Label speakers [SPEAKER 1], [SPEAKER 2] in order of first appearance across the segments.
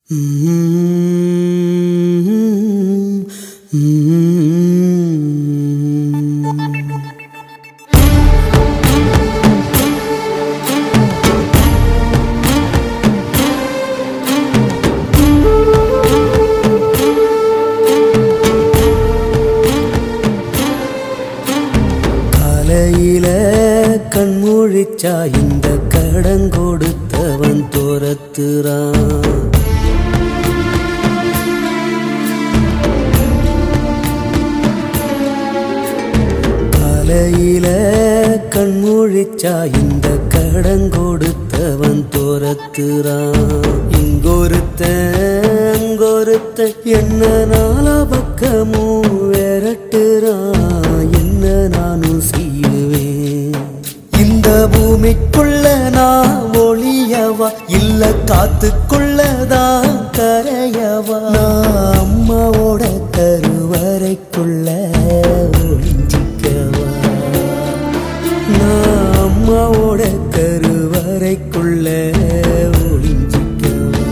[SPEAKER 1] காலையில கண்மூழிச்சா இந்த கடன் கொடுத்தவன் துரத்துறான் காலையில கண்மூழிச்சா இந்த கடன் கொடுத்தவன் துரத்துறான் இங்கொருத்த அங்கொருத்த என்ன நாலா பக்கமும் விரட்டுறான் என்ன நானும் செய்வேன் இந்த பூமிக்குள்ள நான் ஒளியவா இல்ல காத்துக்குள்ளதான் கரையவா நான் அம்மாவோட கருவறைக்குள்ள ஒளிஞ்சிக்கவா நான் அம்மாவோட கருவறைக்குள்ள ஒளிஞ்சிக்கவா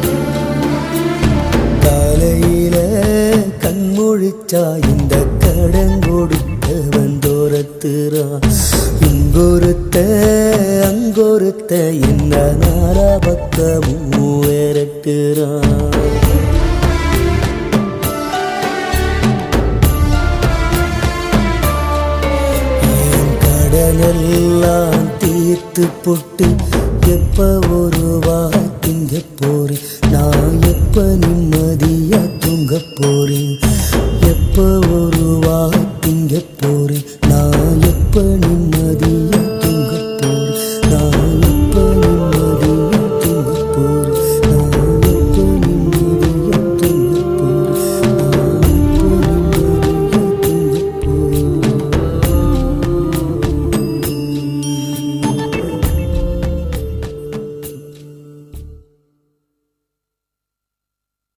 [SPEAKER 1] காலையில கண்முழிச்சா இந்த கடன் கொடுத்தவன் தோரத்துறான் இங்கொருத்த அங்கொருத்த என்ன நாரா பக்கமும் விரட்டுறான் என் கடனெல்லாம் தீர்த்து போட்டு எப்ப ஒரு திங்க போறேன் நான் எப்ப நிம்மதியா தூங்க போறேன்